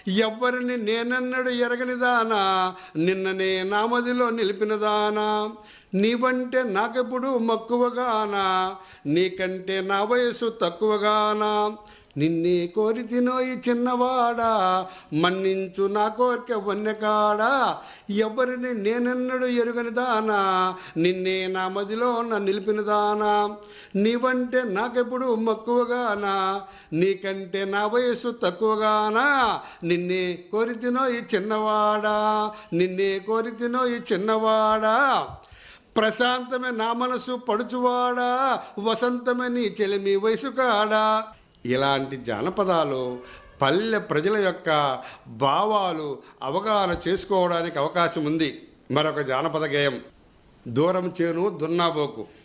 ఎవ్వరిని నేనన్నడు ఎరగనిదానా నిన్ననే నామదిలో నిలిపినదానా నీవంటే నాకెప్పుడు మక్కువగానా నీకంటే నా వయసు తక్కువగానా నిన్నే కోరి తినోయి చిన్నవాడా మన్నించు నా కోరిక వన్నెకాడా ఎవరిని నేనన్నడు ఎరుగని దానా నిన్నే నా మదిలో నా నిలిపిన దానా నీవంటే నాకెప్పుడు మక్కువగానా నీకంటే నా వయసు తక్కువగానా నిన్నే కోరి తినోయి చిన్నవాడా నిన్నే కోరి తినోయి చిన్నవాడా ప్రశాంతమే నా మనసు పడుచువాడా వసంతమే నీ చెలిమి వయసు కాడా ఇలాంటి జానపదాలు పల్లె ప్రజల యొక్క భావాలు అవగాహన చేసుకోవడానికి అవకాశం ఉంది మరొక జానపద గేయం దూరం చేను దున్నాబోకు